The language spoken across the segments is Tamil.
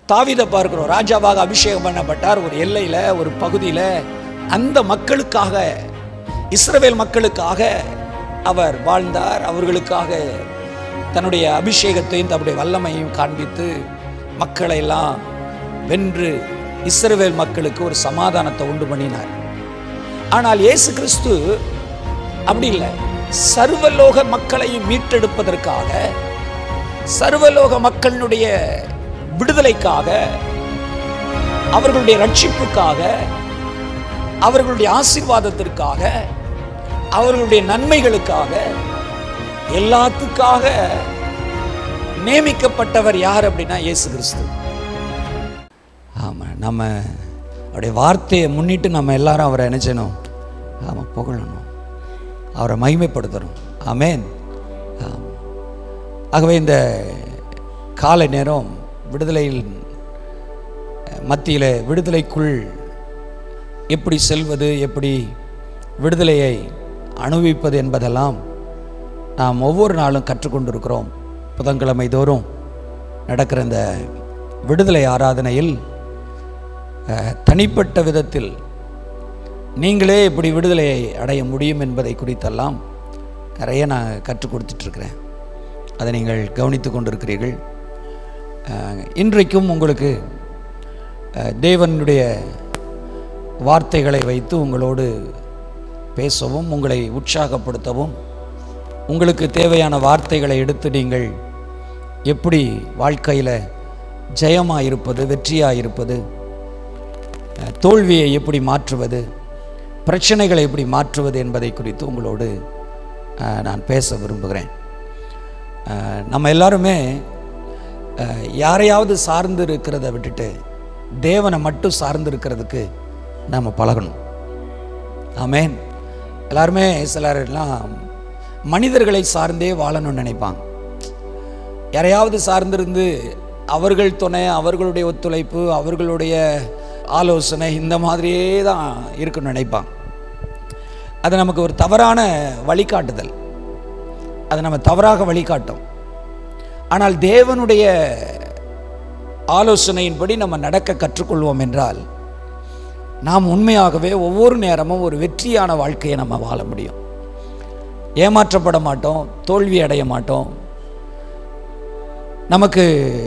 தாவீதை பார்க்கிறோம் ராஜாவாக அபிஷேகம் பண்ணப்பட்டார் ஒரு எல்லையில் ஒரு பகுதியில் அந்த மக்களுக்காக இஸ்ரவேல் மக்களுக்காக அவர் வாழ்ந்தார் அவர்களுக்காக தன்னுடைய அபிஷேகத்தையும் தன்னுடைய வல்லமையும் காண்பித்து மக்களை எல்லாம் வென்று இஸ்ரவேல் மக்களுக்கு ஒரு சமாதானத்தை உண்டு பண்ணினார் ஆனால் இயேசு கிறிஸ்து அப்படி இல்லை சர்வலோக மக்களையும் மீட்டெடுப்பதற்காக சர்வலோக மக்களினுடைய விடுதலைக்காக அவர்களுடைய ரட்சிப்புக்காக அவர்களுடைய ஆசீர்வாதத்திற்காக அவர்களுடைய நன்மைகளுக்காக எல்லாத்துக்காக நியமிக்கப்பட்டவர் யார் அப்படின்னா இயேசு கிறிஸ்து ஆமாம் நம்ம அவருடைய வார்த்தையை முன்னிட்டு நம்ம எல்லாரும் அவரை நினைச்சணும் ஆமாம் புகழணும் அவரை மகிமைப்படுத்தணும் ஆமேன் ஆம். ஆகவே இந்த காலை நேரம் விடுதலையில் மத்தியில் விடுதலைக்குள் எப்படி செல்வது எப்படி விடுதலையை அனுபவிப்பது என்பதெல்லாம் நாம் ஒவ்வொரு நாளும் கற்றுக்கொண்டிருக்கிறோம் புதன்கிழமை தோறும் நடக்கிற இந்த விடுதலை ஆராதனையில் அஹ், தனிப்பட்ட விதத்தில் நீங்களே எப்படி விடுதலையை அடைய முடியும் என்பதை குறித்தெல்லாம் நிறைய நான் கற்றுக் கொடுத்துட்ருக்கிறேன் அதை நீங்கள் கவனித்து கொண்டிருக்கிறீர்கள் அஹ், இன்றைக்கும் உங்களுக்கு அஹ், தேவனுடைய வார்த்தைகளை வைத்து உங்களோடு பேசவும் உங்களை உற்சாகப்படுத்தவும் உங்களுக்கு தேவையான வார்த்தைகளை எடுத்து நீங்கள் எப்படி வாழ்க்கையில் ஜெயமாக இருப்பது வெற்றியாக இருப்பது அஹ், தோல்வியை எப்படி மாற்றுவது பிரச்சனைகளை எப்படி மாற்றுவது என்பதை குறித்து உங்களோடு அஹ், நான் பேச விரும்புகிறேன் அஹ், நம்ம எல்லாருமே அஹ், யாரையாவது சார்ந்து இருக்கிறத விட்டுட்டு தேவனை மட்டும் சார்ந்து இருக்கிறதுக்கு நம்ம பழகணும் ஆமென் எல்லாருமே சிலர் எல்லாம் மனிதர்களை சார்ந்தே வாழணும்னு நினைப்பாங்க யாரையாவது சார்ந்திருந்து அவர்கள் துணை அவர்களுடைய ஒத்துழைப்பு அவர்களுடைய ஆலோசனை இந்த மாதிரியே தான் இருக்குன்னு நினைப்பாங்க அது நமக்கு ஒரு தவறான வழிகாட்டுதல் அது நம்ம தவறாக வழிகாட்டும் ஆனால் தேவனுடைய ஆலோசனையின்படி நம்ம நடக்க கற்றுக்கொள்வோம் என்றால் நாம் உண்மையாகவே ஒவ்வொரு நேரமும் ஒரு வெற்றியான வாழ்க்கையை நம்ம வாழ முடியும் ஏமாற்றப்பட மாட்டோம் தோல்வி அடைய மாட்டோம் நமக்கு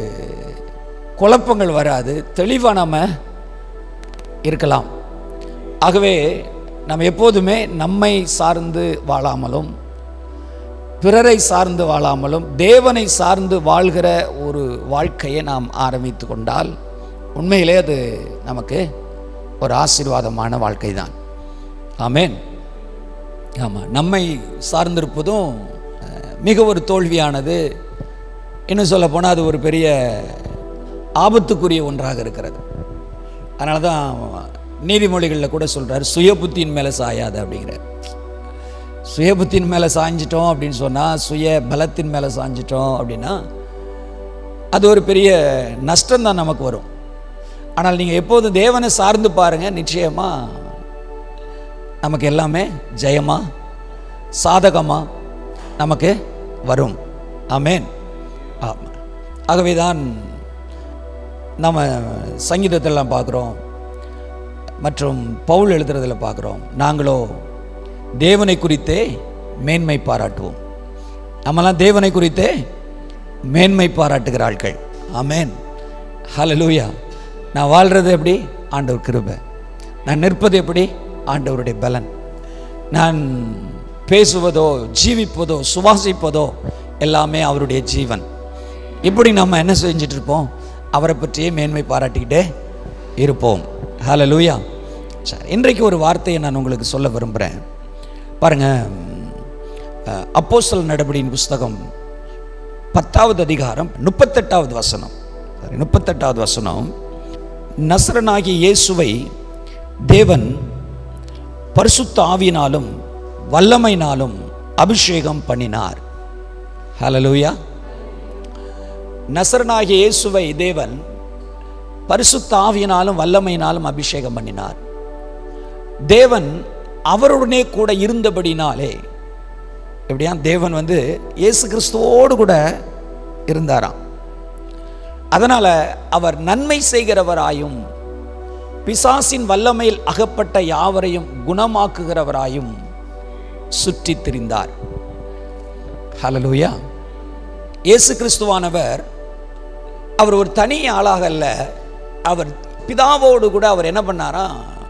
குழப்பங்கள் வராது தெளிவாக நம்ம இருக்கலாம் ஆகவே நம்ம எப்போதுமே நம்மை சார்ந்து வாழாமலும் பிறரை சார்ந்து வாழாமலும் தேவனை சார்ந்து வாழ்கிற ஒரு வாழ்க்கையை நாம் ஆரம்பித்து கொண்டால் உண்மையிலே அது நமக்கு ஒரு ஆசீர்வாதமான வாழ்க்கை தான் ஆமேன் ஆமாம் நம்மை சார்ந்திருப்பதும் அஹ், மிக ஒரு தோல்வியானது இன்னும் சொல்ல போனால் அது ஒரு பெரிய ஆபத்துக்குரிய ஒன்றாக இருக்கிறது அதனால தான் நீதிமொழிகளில் கூட சொல்கிறார் சுய புத்தியின் மேலே சாயாது அப்படிங்கிறார் சுய புத்தியின் மேலே சாஞ்சிட்டோம் அப்படின்னு சொன்னால் சுய பலத்தின் மேலே சாஞ்சிட்டோம் அப்படின்னா அது ஒரு பெரிய நஷ்டம்தான் நமக்கு வரும் ஆனால் நீங்கள் எப்போதும் தேவனை சார்ந்து பாருங்கள் நிச்சயமாக நமக்கு எல்லாமே ஜெயமா சாதகமா நமக்கு வரும் ஆமேன் ஆமாம் ஆகவே தான் நம்ம சங்கீதத்திலலாம் பார்க்குறோம் மற்றும் பவுல் எழுதுறதுல பார்க்குறோம் நாங்களோ தேவனை குறித்தே மேன்மை பாராட்டுவோம் நம்மலாம் தேவனை குறித்தே மேன்மை பாராட்டுகிற ஆட்கள் ஆமேன் ஹalleluya நான் வாழ்கிறது எப்படி ஆண்டவர் கிருபை நான் நிற்பது எப்படி ஆண்டவருடைய பலன் நான் பேசுவதோ ஜீவிப்பதோ சுவாசிப்பதோ எல்லாமே அவருடைய ஜீவன் இப்படி நம்ம என்ன செஞ்சுட்டு இருப்போம் அவரை பற்றியே மேன்மை பாராட்டிக்கிட்டே இருப்போம் ஹalleluya சரி இன்றைக்கு ஒரு வார்த்தையை நான் உங்களுக்கு சொல்ல விரும்புகிறேன் பாருங்கள் அப்போஸ்தல நடபடியின் புஸ்தகம் பத்தாவது அதிகாரம் முப்பத்தெட்டாவது வசனம் சரி முப்பத்தெட்டாவது வசனம் நசரனாகிய இயேசுவை தேவன் பரிசுத்த ஆவியினாலும் வல்லமையினாலும் அபிஷேகம் பண்ணினார் ஹalleluya நசரனாகிய இயேசுவை தேவன் பரிசுத்த ஆவியினாலும் வல்லமையினாலும் அபிஷேகம் பண்ணினார் தேவன் அவருடனே கூட இருந்தபடினாலே எப்படியா தேவன் வந்து இயேசு கிறிஸ்துவோடு கூட இருந்தாராம் அதனால அவர் நன்மை செய்கிறவராயும் பிசாசின் வல்லமையில் அகப்பட்ட யாவரையும் குணமாக்குகிறவராயும் சுற்றித் திரிந்தார் ஹalleluya இயேசு கிறிஸ்துவானவர் அவர் ஒரு தனி ஆளாக அல்ல அவர் பிதாவோடு கூட அவர் என்ன பண்ணாரா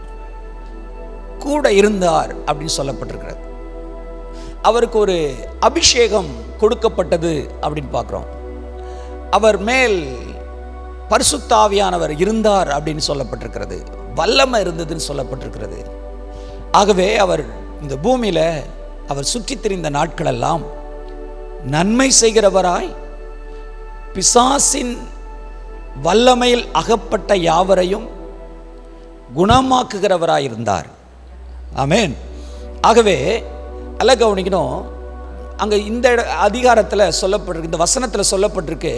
கூட இருந்தார் அப்படின்னு சொல்லப்பட்டிருக்கிறது அவருக்கு ஒரு அபிஷேகம் கொடுக்கப்பட்டது அப்படின்னு பார்க்குறோம் அவர் மேல் பரிசுத்தாவியானவர் இருந்தார் அப்படின்னு சொல்லப்பட்டிருக்கிறது வல்லமை இருந்ததுன்னு சொல்லப்பட்டிருக்கிறது ஆகவே அவர் இந்த பூமியில் அவர் சுற்றித் திரிந்த நாட்களெல்லாம் நன்மை செய்கிறவராய் பிசாசின் வல்லமையில் அகப்பட்ட யாவரையும் குணமாக்குகிறவராய் இருந்தார் ஆமென் ஆகவே அல்ல கவனிக்கணும் அங்கே இந்த அதிகாரத்தில் சொல்லப்பட்டிருக்கு இந்த வசனத்தில் சொல்லப்பட்டிருக்கு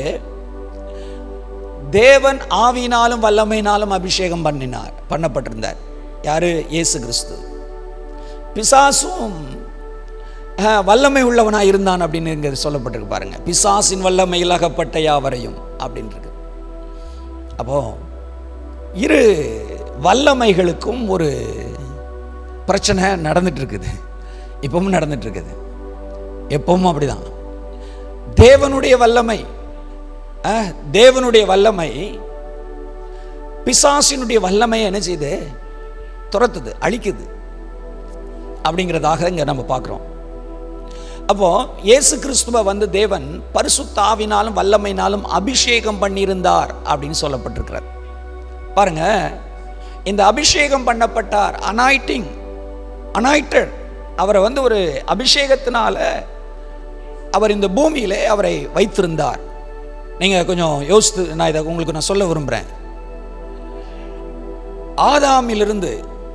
தேவன் ஆவியினாலும் வல்லமையினாலும் அபிஷேகம் பண்ணினார் பண்ணப்பட்டிருந்தார் யாரு இயேசு கிறிஸ்து பிசாசும் அஹ், வல்லமை உள்ளவனாக இருந்தான் அப்படின்னு இங்கே சொல்லப்பட்டிருக்கு பாருங்க பிசாசின் வல்லமையில் அகப்பட்ட யாவரையும் அப்படின்னு இருக்கு அப்போ இரு வல்லமைகளுக்கும் ஒரு பிரச்சனை நடந்துட்டு இருக்குது இப்பவும் நடந்துட்டு இருக்குது எப்பவும் அப்படிதான் தேவனுடைய வல்லமை அஹ், தேவனுடைய வல்லமை பிசாசினுடைய வல்லமையை என்ன செய்யுது துரத்துது அழிக்குது அப்படிங்கிறதாக இங்க நம்ம பார்க்குறோம் அப்போ இயேசு கிறிஸ்துவ வந்து தேவன் பரிசுத்த ஆவினாலும் வல்லமையினாலும் அபிஷேகம் பண்ணியிருந்தார் அப்படின்னு சொல்லப்பட்டிருக்கிறார் பாருங்க இந்த அபிஷேகம் பண்ணப்பட்டார் அனாய்டிங் அனாய்டட் அவரை வந்து ஒரு அபிஷேகத்தினால அவர் இந்த பூமியிலே அவரை வைத்திருந்தார் நீங்க கொஞ்சம் யோசித்து நான் இதை உங்களுக்கு நான் சொல்ல விரும்புகிறேன் ஆதாமிலிருந்து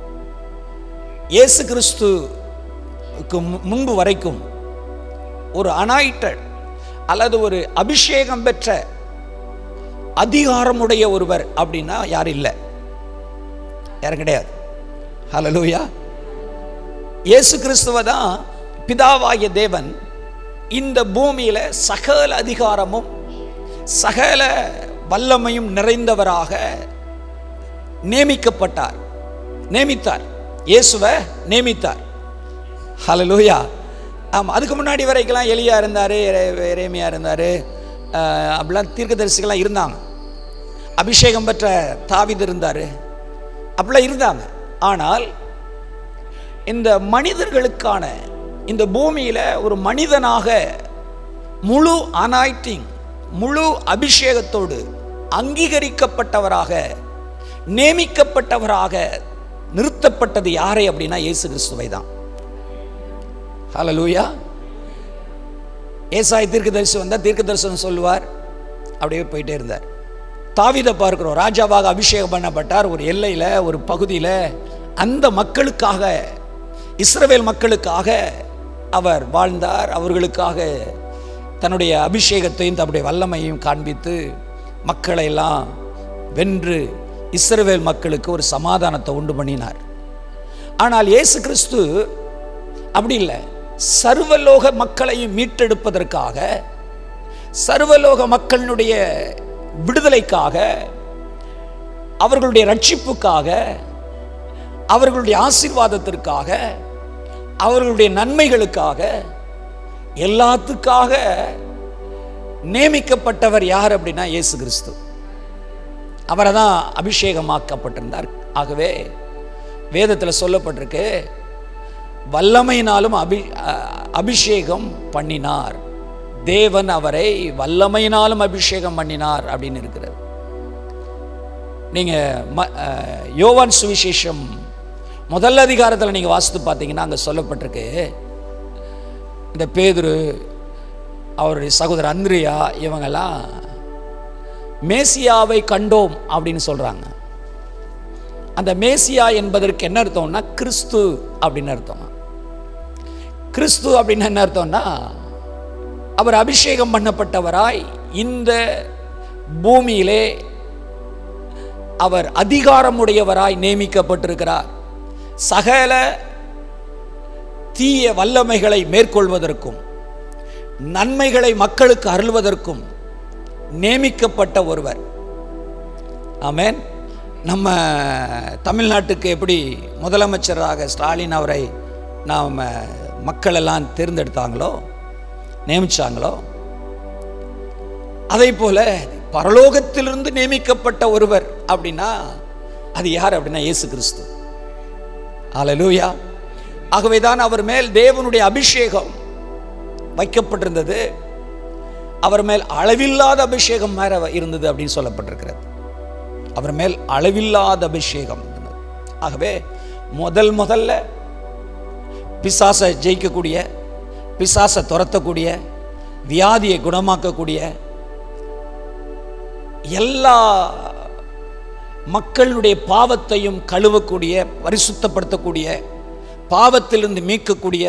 இயேசு கிறிஸ்துக்கு மு- முன்பு வரைக்கும் ஒரு அனாய்டட் அல்லது ஒரு அபிஷேகம் பெற்ற அதிகாரமுடைய ஒருவர் அப்படின்னா யாரும் இல்லை யாரும் கிடையாது ஹalleluya இயேசு கிறிஸ்துவ தான் பிதாவாகிய தேவன் இந்த பூமியில சகல அதிகாரமும் சகல வல்லமையும் நிறைந்தவராக நியமிக்கப்பட்டார் நியமித்தார் இயேசுவை நியமித்தார் ஹalleluya ஆமாம் அதுக்கு முன்னாடி வரைக்கெல்லாம் எலியா இருந்தார் எரேமியா இருந்தார் அப்படிலாம் தீர்க்கதரிசிகள்லாம் இருந்தாங்க அபிஷேகம் பெற்ற தாவீது இருந்தார் அப்படிலாம் இருந்தாங்க ஆனால் இந்த மனிதர்களுக்கான இந்த பூமியில் ஒரு மனிதனாக முழு அனாய்டிங் முழு அபிஷேகத்தோடு அங்கீகரிக்கப்பட்டவராக நியமிக்கப்பட்டவராக நிறுத்தப்பட்டது யாரை அப்படின்னா இயேசு கிறிஸ்துவை தான் ஹalleluya ஏசாய் தீர்க்கதரிசி வந்தால் தீர்க்கதரிசனம் சொல்லுவார் அப்படியே போயிட்டே இருந்தார் தாவீதை பார்க்கிறோம் ராஜாவாக அபிஷேகம் பண்ணப்பட்டார் ஒரு எல்லையில் ஒரு பகுதியில் அந்த மக்களுக்காக இஸ்ரவேல் மக்களுக்காக அவர் வாழ்ந்தார் அவர்களுக்காக தன்னுடைய அபிஷேகத்தையும் தன்னுடைய வல்லமையும் காண்பித்து மக்களை எல்லாம் வென்று இஸ்ரவேல் மக்களுக்கு ஒரு சமாதானத்தை உண்டு பண்ணினார் ஆனால் இயேசு கிறிஸ்து அப்படி இல்லை சர்வலோக மக்களையும் மீட்டெடுப்பதற்காக சர்வலோக மக்களினுடைய விடுதலைக்காக அவர்களுடைய ரட்சிப்புக்காக அவர்களுடைய ஆசீர்வாதத்திற்காக அவர்களுடைய நன்மைகளுக்காக எல்லாத்துக்காக நியமிக்கப்பட்டவர் யார் அப்படின்னா இயேசு கிறிஸ்து அவரை தான் அபிஷேகமாக்கப்பட்டிருந்தார் ஆகவே வேதத்தில் சொல்லப்பட்டிருக்கு வல்லமையினாலும் அபி அ- அபிஷேகம் பண்ணினார் தேவன் அவரை வல்லமையினாலும் அபிஷேகம் பண்ணினார் அப்படின்னு இருக்கிறது நீங்க ம- அஹ், யோவான் சுவிசேஷம் முதல் அதிகாரத்தில் நீங்க வாசித்து பார்த்தீங்கன்னா அங்க சொல்லப்பட்டிருக்கு இந்த பேதுரு அவருடைய சகோதரர் அந்திரியா இவங்கெல்லாம் மேசியாவை கண்டோம் அப்படின்னு சொல்றாங்க அந்த மேசியா என்பதற்கு என்ன அர்த்தம்னா கிறிஸ்து அப்படின்னு அர்த்தம் கிறிஸ்து அப்படின்னு என்ன அர்த்தம்னா அவர் அபிஷேகம் பண்ணப்பட்டவராய் இந்த பூமியிலே அவர் அதிகாரமுடையவராய் நியமிக்கப்பட்டிருக்கிறார் சகல தீய வல்லமைகளை மேற்கொள்வதற்கும் நன்மைகளை மக்களுக்கு அருள்வதற்கும் நியமிக்கப்பட்ட ஒருவர் ஆமென் நம்ம தமிழ்நாட்டுக்கு எப்படி முதலமைச்சராக ஸ்டாலின் அவரை நாம் மக்கள் எல்லாம் தேர்ந்தெடுத்தாங்களோ நியமிச்சாங்களோ அதே போல பரலோகத்திலிருந்து நியமிக்கப்பட்ட ஒருவர் அப்படின்னா அது யார் அப்படின்னா இயேசு கிறிஸ்து அல்லேலூயா ஆகவேதான் அவர் மேல் தேவனுடைய அபிஷேகம் வைக்கப்பட்டிருந்தது அவர் மேல் அளவில்லாத அபிஷேகம் மேல இருந்தது அப்படின்னு சொல்லப்பட்டிருக்கிறது அவர் மேல் அளவில்லாத அபிஷேகம் இருந்தது. ஆகவே முதல் முதல்ல பிசாசை ஜெயிக்கக்கூடிய பிசாசை துரத்தக்கூடிய வியாதியை குணமாக்கக்கூடிய எல்லா மக்களுடைய பாவத்தையும் கழுவக்கூடிய பரிசுத்தப்படுத்தக்கூடிய பாவத்திலிருந்து மீட்கக்கூடிய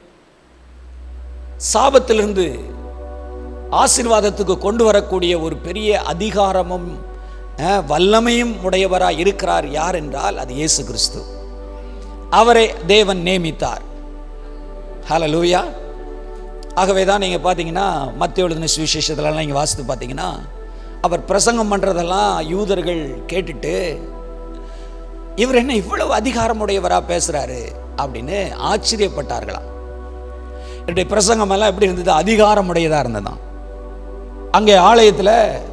சாபத்திலிருந்து ஆசீர்வாதத்துக்கு கொண்டு வரக்கூடிய ஒரு பெரிய அதிகாரமும் அஹ், வல்லமையும் உடையவராய் இருக்கிறார் யார் என்றால் அது இயேசு கிறிஸ்து அவரை தேவன் நியமித்தார் ஹalleluya ஆகவே தான் நீங்கள் பார்த்தீங்கன்னா மத்திய எழுதின சுவிசேஷத்துலலாம் நீங்கள் வாசித்து பார்த்தீங்கன்னா அவர் பிரசங்கம் பண்ணுறதெல்லாம் யூதர்கள் கேட்டுட்டு இவர் என்ன இவ்வளவு அதிகாரமுடையவராக பேசுகிறாரு அப்படின்னு ஆச்சரியப்பட்டார்களாம் என்னுடைய பிரசங்கம் எல்லாம் எப்படி இருந்தது அதிகாரமுடையதாக இருந்ததாம் அங்கே ஆலயத்தில்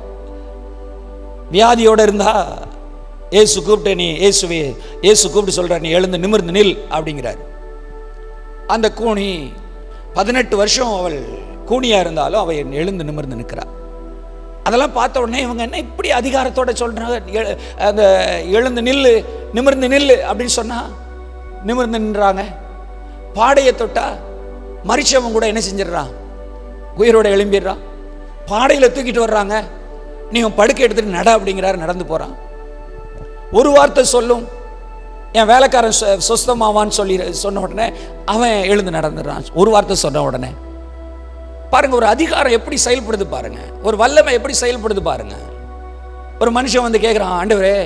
வியாதியோடு இருந்தா ஏசு கூப்பிட்டு நீ இயேசுவே இயேசு கூப்பிட்டு சொல்கிறார் நீ எழுந்து நிமிர்ந்து நில் அப்படிங்கிறார் அந்த கூனி பதினெட்டு வருஷம் அவள் கூனியாக இருந்தாலும் அவள் எழுந்து நிமிர்ந்து நிற்கிறாள் அதெல்லாம் பார்த்த உடனே இவங்க என்ன இப்படி அதிகாரத்தோட சொல்றாங்க எ- அந்த எழுந்து நில்லு நிமிர்ந்து நில்லு அப்படின்னு சொன்னா நிமிர்ந்து நின்றாங்க பாடையை தொட்டா மறிச்சவன் கூட என்ன செஞ்சிடுறான் உயிரோட எழும்பிடுறான் பாடையில் தூக்கிட்டு வர்றாங்க நீ உன் படுக்கை எடுத்துட்டு நட அப்படிங்கிறாரு நடந்து போறான் ஒரு வார்த்தை சொல்லும் என் வேலைக்காரன் சொ- சொஸ்தமாவான்னு சொல்லி சொன்ன உடனே அவன் எழுந்து நடந்துடுறான் ஒரு வார்த்தை சொன்ன உடனே பாருங்க ஒரு அதிகாரம் எப்படி செயல்படுது பாருங்க ஒரு வல்லமை எப்படி செயல்படுது பாருங்க ஒரு மனுஷன் வந்து கேட்குறான் ஆண்டவரே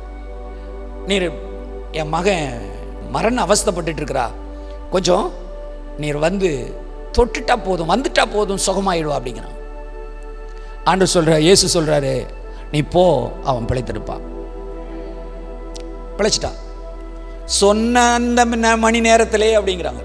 நீர் என் மகன் மரண அவஸ்தைப்பட்டுட்டு இருக்கிறா கொஞ்சம் நீர் வந்து தொட்டுட்டா போதும் வந்துட்டா போதும் சுகமாயிடுவா அப்படிங்கிறான் ஆண்டு சொல்ற இயேசு சொல்றாரு நீ போ அவன் பிழைத்திருப்பான் பிழைச்சிட்டான் சொன்ன அந்த ம- மணி நேரத்திலே அப்படிங்கிறாங்க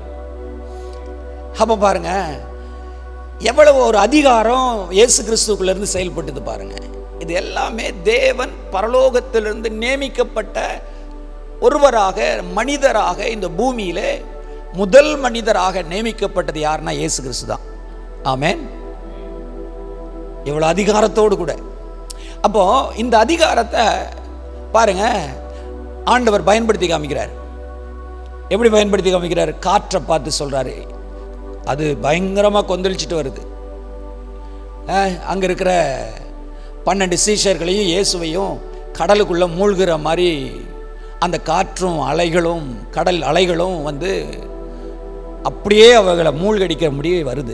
அப்ப பாருங்க எவ்வளவு ஒரு அதிகாரம் இயேசு கிறிஸ்துக்குள்ள இருந்து செயல்பட்டது பாருங்க இது எல்லாமே தேவன் பரலோகத்திலிருந்து நியமிக்கப்பட்ட ஒருவராக மனிதராக இந்த பூமியிலே முதல் மனிதராக நியமிக்கப்பட்டது யாருன்னா இயேசு கிறிஸ்து தான் ஆமென் இவ்வளவு அதிகாரத்தோடு கூட அப்போ இந்த அதிகாரத்தை பாருங்க ஆண்டவர் பயன்படுத்தி காமிக்கிறார் எப்படி பயன்படுத்தி காமிக்கிறார் காற்றை பார்த்து சொல்றாரு அது பயங்கரமாக கொந்தளிச்சிட்டு வருது அஹ், அங்க இருக்கிற பன்னெண்டு சீஷர்களையும் இயேசுவையும் கடலுக்குள்ள மூழ்கிற மாதிரி அந்த காற்றும் அலைகளும் கடல் அலைகளும் வந்து அப்படியே அவர்களை மூழ்கடிக்க முடிய வருது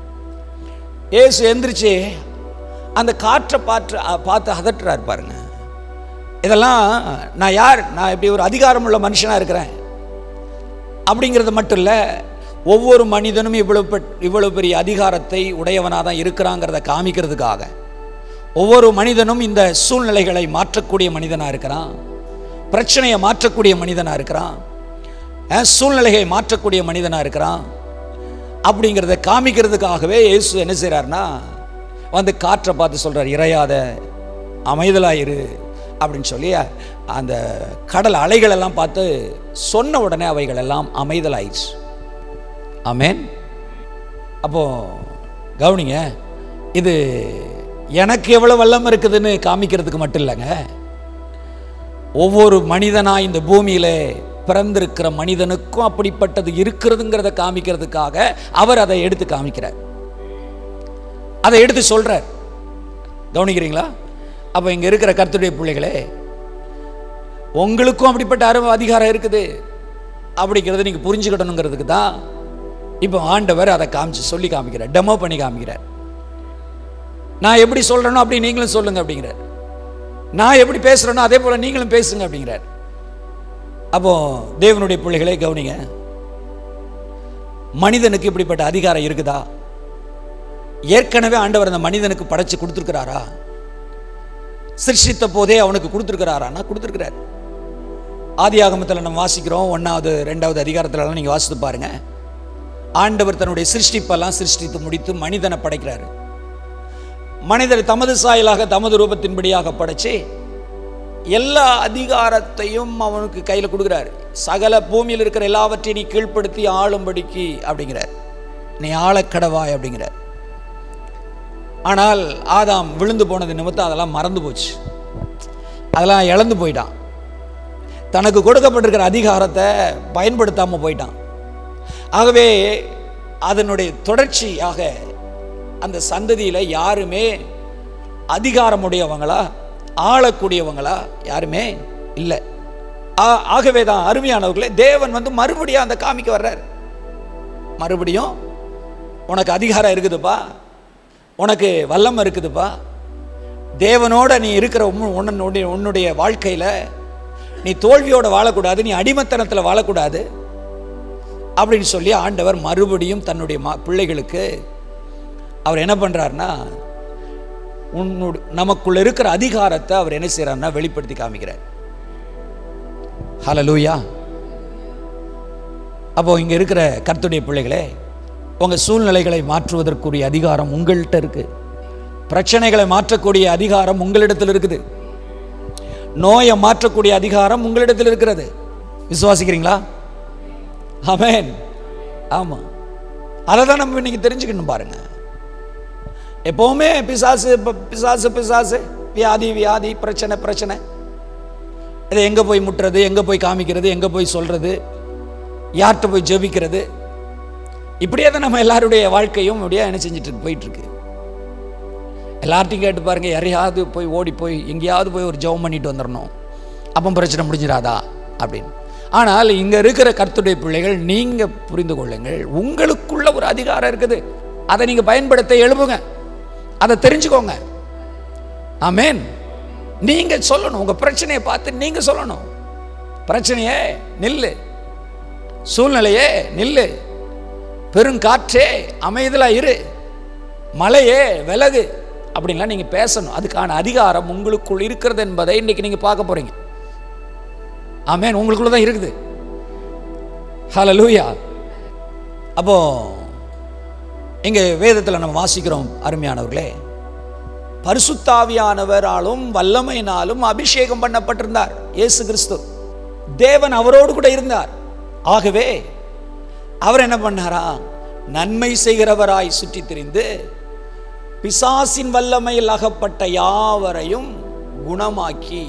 இயேசு எந்திரிச்சு அந்த காற்றை பார்த்து பார்த்து அதட்டுறாரு பாருங்க இதெல்லாம் நான் யார் நான் இப்படி ஒரு அதிகாரமுள்ள மனுஷனா இருக்கிறேன் அப்படிங்கிறது மட்டும் இல்லை ஒவ்வொரு மனிதனும் இவ்வளவு பெட்- இவ்வளவு பெரிய அதிகாரத்தை உடையவனாக தான் இருக்கிறாங்கிறத காமிக்கிறதுக்காக ஒவ்வொரு மனிதனும் இந்த சூழ்நிலைகளை மாற்றக்கூடிய மனிதனாக இருக்கிறான் பிரச்சனையை மாற்றக்கூடிய மனிதனாக இருக்கிறான் அஹ், சூழ்நிலையை மாற்றக்கூடிய மனிதனாக இருக்கிறான் அப்படிங்கிறத காமிக்கிறதுக்காகவே இயேசு என்ன செய்கிறார்னா வந்து காற்றை பார்த்து சொல்கிறார் இறையாத அமைதலாயிரு அப்படின்னு சொல்லி அந்த கடல் அலைகள் எல்லாம் பார்த்து சொன்ன உடனே அவைகள் எல்லாம் அமைதலாயிடுச்சு ஆமென் அப்போ கவனிங்க இது எனக்கு எவ்வளவு வல்லம் இருக்குதுன்னு காமிக்கிறதுக்கு மட்டும் இல்லைங்க ஒவ்வொரு மனிதனா இந்த பூமியில பிறந்திருக்கிற மனிதனுக்கும் அப்படிப்பட்டது இருக்கிறதுங்கிறத காமிக்கிறதுக்காக அவர் அதை எடுத்து காமிக்கிறார் அதை எடுத்து சொல்றார் கவனிக்கிறீங்களா அப்போ இங்க இருக்கிற கர்த்தருடைய பிள்ளைகளே உங்களுக்கும் அப்படிப்பட்ட அறிவு அதிகாரம் இருக்குது அப்படிங்கிறத நீங்க புரிஞ்சுக்கிடணுங்கிறதுக்கு தான் இப்போ ஆண்டவர் அதை காமிச்சு சொல்லி காமிக்கிறார் டெமோ பண்ணி காமிக்கிறார் நான் எப்படி சொல்றேனோ அப்படி நீங்களும் சொல்லுங்க அப்படிங்கிறார் நான் எப்படி பேசுறேனோ அதே போல நீங்களும் பேசுங்க அப்படிங்கிறார் அப்போ தேவனுடைய பிள்ளைகளே கவனிங்க மனிதனுக்கு இப்படிப்பட்ட அதிகாரம் இருக்குதா ஏற்கனவே ஆண்டவர் அந்த மனிதனுக்கு படைச்சு கொடுத்துருக்கிறாரா சிருஷ்டித்த போதே அவனுக்கு கொடுத்துருக்கிறாரான்னா கொடுத்துருக்கிறார் ஆதி ஆகமத்தில் நம்ம வாசிக்கிறோம் ஒன்றாவது ரெண்டாவது அதிகாரத்துலலாம் நீங்கள் வாசித்து பாருங்க ஆண்டவர் தன்னுடைய சிருஷ்டிப்பெல்லாம் சிருஷ்டித்து முடித்து மனிதனை படைக்கிறாரு மனிதரை தமது சாயலாக தமது ரூபத்தின்படியாக படைச்சு எல்லா அதிகாரத்தையும் அவனுக்கு கையில் கொடுக்குறாரு சகல பூமியில் இருக்கிற எல்லாவற்றையும் நீ கீழ்ப்படுத்தி ஆளும்படிக்கு அப்படிங்கிறார் நீ ஆளக்கடவாய் அப்படிங்கிறார் ஆனால் ஆதாம் விழுந்து போனது நிமித்தம் அதெல்லாம் மறந்து போச்சு அதெல்லாம் இழந்து போயிட்டான் தனக்கு கொடுக்கப்பட்டிருக்கிற அதிகாரத்தை பயன்படுத்தாமல் போயிட்டான் ஆகவே அதனுடைய தொடர்ச்சியாக அந்த சந்ததியில் யாருமே அதிகாரமுடையவங்களா ஆளக்கூடியவங்களா யாருமே இல்லை ஆ- ஆகவே தான் அருமையானவர்களே தேவன் வந்து மறுபடியும் அந்த காமிக்க வர்றார் மறுபடியும் உனக்கு அதிகாரம் இருக்குதுப்பா உனக்கு வல்லம் இருக்குதுப்பா தேவனோட நீ இருக்கிற உம்ம- உன்னுடைய உன்னுடைய வாழ்க்கையில் நீ தோல்வியோட வாழக்கூடாது நீ அடிமத்தனத்தில் வாழக்கூடாது அப்படின்னு சொல்லி ஆண்டவர் மறுபடியும் தன்னுடைய மா பிள்ளைகளுக்கு அவர் என்ன பண்ணுறாருன்னா உன்னோட நமக்குள்ள இருக்கிற அதிகாரத்தை அவர் என்ன செய்கிறாருன்னா வெளிப்படுத்தி காமிக்கிறார் ஹalleluya அப்போ இங்கே இருக்கிற கர்த்தருடைய பிள்ளைகளே உங்கள் சூழ்நிலைகளை மாற்றுவதற்குரிய அதிகாரம் உங்கள்கிட்ட இருக்கு பிரச்சனைகளை மாற்றக்கூடிய அதிகாரம் உங்களிடத்தில் இருக்குது நோயை மாற்றக்கூடிய அதிகாரம் உங்களிடத்தில் இருக்கிறது விசுவாசிக்கிறீங்களா ஆமென் ஆமாம் அதை தான் நம்ம இன்னைக்கு தெரிஞ்சுக்கணும் பாருங்க எப்பவுமே பிசாசு ப- பிசாசு பிசாசு வியாதி வியாதி பிரச்சனை பிரச்சனை இதை எங்கே போய் முட்டுறது எங்கே போய் காமிக்கிறது எங்கே போய் சொல்கிறது யார்கிட்ட போய் ஜெபிக்கிறது இப்படியே தான் நம்ம எல்லாருடைய வாழ்க்கையும் இப்படியே என்ன செஞ்சுட்டு போயிட்டு இருக்கு எல்லார்ட்டையும் கேட்டு பாருங்க யாரையாவது போய் ஓடி போய் எங்கேயாவது போய் ஒரு ஜெபம் பண்ணிட்டு வந்துடணும் அப்போ பிரச்சனை முடிஞ்சிடாதா அப்படின்னு ஆனால் இங்கே இருக்கிற கர்த்தருடைய பிள்ளைகள் நீங்கள் புரிந்து கொள்ளுங்கள் உங்களுக்குள்ள ஒரு அதிகாரம் இருக்குது அதை நீங்கள் பயன்படுத்த எழுப்புங்க அதை தெரிஞ்சுக்கோங்க ஆமென் நீங்க சொல்லணும் உங்க பிரச்சனையை பார்த்து நீங்க சொல்லணும் பிரச்சனையே நில்லு சூழ்நிலையே நில்லு பெருங்காற்றே அமைதலா இரு மலையே விலகு அப்படின்லாம் நீங்க பேசணும் அதுக்கான அதிகாரம் உங்களுக்குள் இருக்கிறது என்பதை இன்னைக்கு நீங்க பார்க்க போறீங்க ஆமென் உங்களுக்குள்ள தான் இருக்குது ஹalleluya அப்போ இங்க வேதத்தில் நம்ம வாசிக்கிறோம் அருமையானவர்களே பரிசுத்தாவியானவராலும் வல்லமையினாலும் அபிஷேகம் பண்ணப்பட்டிருந்தார் இயேசு கிறிஸ்து தேவன் அவரோடு கூட இருந்தார் ஆகவே அவர் என்ன பண்ணாரா நன்மை செய்கிறவராய் சுற்றித் திரிந்து பிசாசின் வல்லமையில் அகப்பட்ட யாவரையும் குணமாக்கி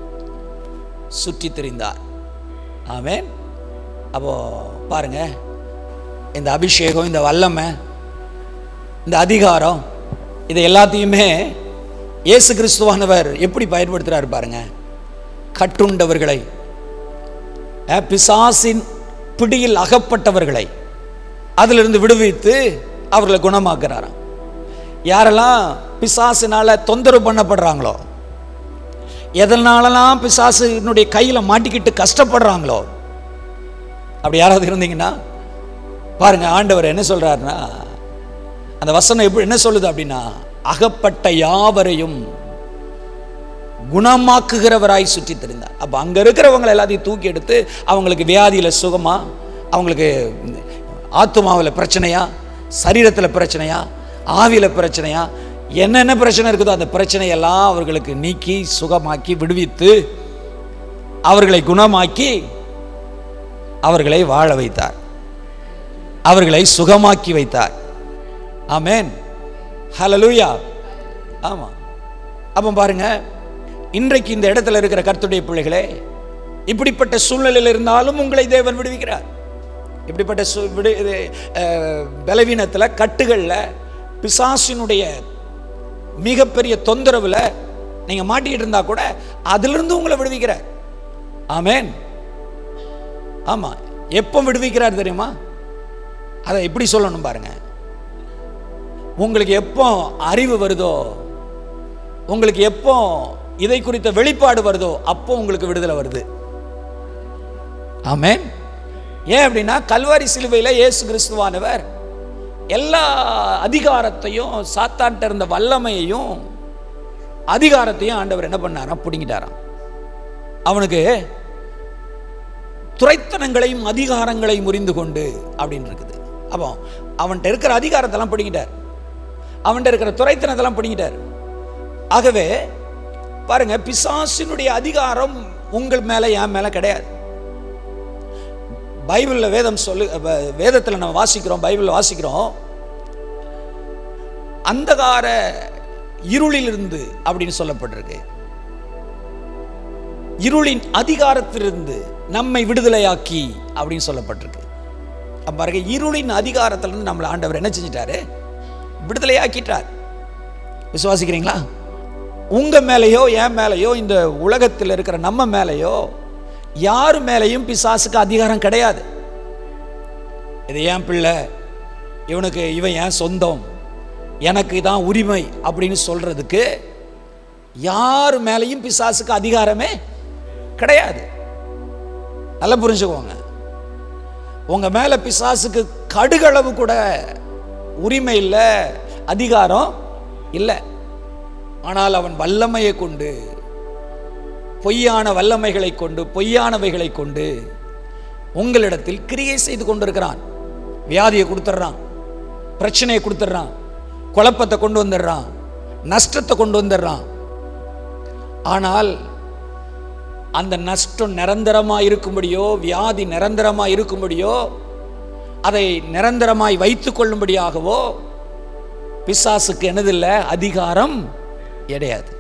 சுற்றித் திரிந்தார் ஆமென் அப்போ பாருங்க இந்த அபிஷேகம் இந்த வல்லமை இந்த அதிகாரம் இதை எல்லாத்தையுமே இயேசு கிறிஸ்துவானவர் எப்படி பயன்படுத்துறாரு பாருங்க கட்டுண்டவர்களை அஹ், பிசாசின் பிடியில் அகப்பட்டவர்களை அதிலிருந்து விடுவித்து அவர்களை குணமாக்குறாராம் யாரெல்லாம் பிசாசினால தொந்தரவு பண்ணப்படுறாங்களோ எதனாலலாம் பிசாசினுடைய கையில் மாட்டிக்கிட்டு கஷ்டப்படுறாங்களோ அப்படி யாராவது இருந்தீங்கன்னா பாருங்க ஆண்டவர் என்ன சொல்றாருன்னா அந்த வசனம் எப்படி என்ன சொல்லுது அப்படின்னா அகப்பட்ட யாவரையும் குணமாக்குகிறவராய் சுற்றி தெரிந்தார் அப்போ அங்கே இருக்கிறவங்களை எல்லாத்தையும் தூக்கி எடுத்து அவங்களுக்கு வியாதியில் சுகமா அவங்களுக்கு ஆத்துமாவில் பிரச்சனையா சரீரத்தில் பிரச்சனையா ஆவியில் பிரச்சனையா என்னென்ன பிரச்சனை இருக்குதோ அந்த பிரச்சனையெல்லாம் அவர்களுக்கு நீக்கி சுகமாக்கி விடுவித்து அவர்களை குணமாக்கி அவர்களை வாழ வைத்தார் அவர்களை சுகமாக்கி வைத்தார் ஆமென் ஹalleluya ஆமா அப்போ பாருங்க இன்றைக்கு இந்த இடத்துல இருக்கிற கர்த்தருடைய பிள்ளைகளே இப்படிப்பட்ட சூழ்நிலையில் இருந்தாலும் உங்களை தேவன் விடுவிக்கிறார் இப்படிப்பட்ட சு விடு இது, அஹ், பலவீனத்தில் கட்டுகளில் பிசாசினுடைய மிகப்பெரிய தொந்தரவில் நீங்கள் மாட்டிக்கிட்டு இருந்தா கூட அதிலிருந்து உங்களை விடுவிக்கிறார் ஆமென் ஆமாம் எப்போ விடுவிக்கிறார் தெரியுமா அதை எப்படி சொல்லணும் பாருங்க உங்களுக்கு எப்போ அறிவு வருதோ உங்களுக்கு எப்போ இதை குறித்த வெளிப்பாடு வருதோ அப்போ உங்களுக்கு விடுதலை வருது ஆமென் ஏன் அப்படின்னா கல்வாரி சிலுவையில் இயேசு கிறிஸ்துவானவர் எல்லா அதிகாரத்தையும் சாத்தான்ட்ட இருந்த வல்லமையையும் அதிகாரத்தையும் ஆண்டவர் என்ன பண்ணாராம் பிடுங்கிட்டாராம் அவனுக்கு துரைத்தனங்களையும் அதிகாரங்களையும் முறிந்து கொண்டு அப்படின்னு இருக்குது அப்போ அவன்கிட்ட இருக்கிற அதிகாரத்தெல்லாம் பிடிங்கிட்டார் அவன்கிட்ட இருக்கிற துரைத்தனத்தெல்லாம் பிடிங்கிட்டார் ஆகவே பாருங்க பிசாசினுடைய அதிகாரம் உங்கள் மேல என் மேல கிடையாது பைபிளில் வேதம் சொல்லு வ- வேதத்துல நம்ம வாசிக்கிறோம் பைபிளில் வாசிக்கிறோம் அந்தகார இருளிலிருந்து அப்படின்னு சொல்லப்பட்டிருக்கு இருளின் அதிகாரத்திலிருந்து நம்மை விடுதலையாக்கி அப்படின்னு சொல்லப்பட்டிருக்கு அப்ப பாருங்க இருளின் அதிகாரத்திலிருந்து நம்மளை ஆண்டவர் என்ன செஞ்சிட்டாரு விடுதலையாக்கிட்டார் விசுவாசிக்கிறீங்களா உங்க மேலேயோ என் மேலேயோ இந்த உலகத்தில் இருக்கிற நம்ம மேலேயோ யார் மேலேயும் பிசாசுக்கு அதிகாரம் கிடையாது இது ஏன் பிள்ளை இவனுக்கு இவன் ஏன் சொந்தம் எனக்கு தான் உரிமை அப்படின்னு சொல்றதுக்கு யார் மேலேயும் பிசாசுக்கு அதிகாரமே கிடையாது நல்லா புரிஞ்சுக்கோங்க உங்க மேல பிசாசுக்கு கடுகளவு கூட உரிமை இல்லை அதிகாரம் இல்லை ஆனால் அவன் வல்லமையை கொண்டு பொய்யான வல்லமைகளை கொண்டு பொய்யானவைகளை கொண்டு உங்களிடத்தில் கிரியை செய்து கொண்டிருக்கிறான் வியாதியை கொடுத்துட்றான் பிரச்சனையை கொடுத்துட்றான் குழப்பத்தை கொண்டு வந்துடுறான் நஷ்டத்தை கொண்டு வந்துடுறான் ஆனால் அந்த நஷ்டம் நிரந்தரமாக இருக்கும்படியோ வியாதி நிரந்தரமாக இருக்கும்படியோ அதை நிரந்தரமாய் வைத்துக் கொள்ளும்படியாகவோ பிசாசுக்கு என்னதில்லை அதிகாரம் கிடையாது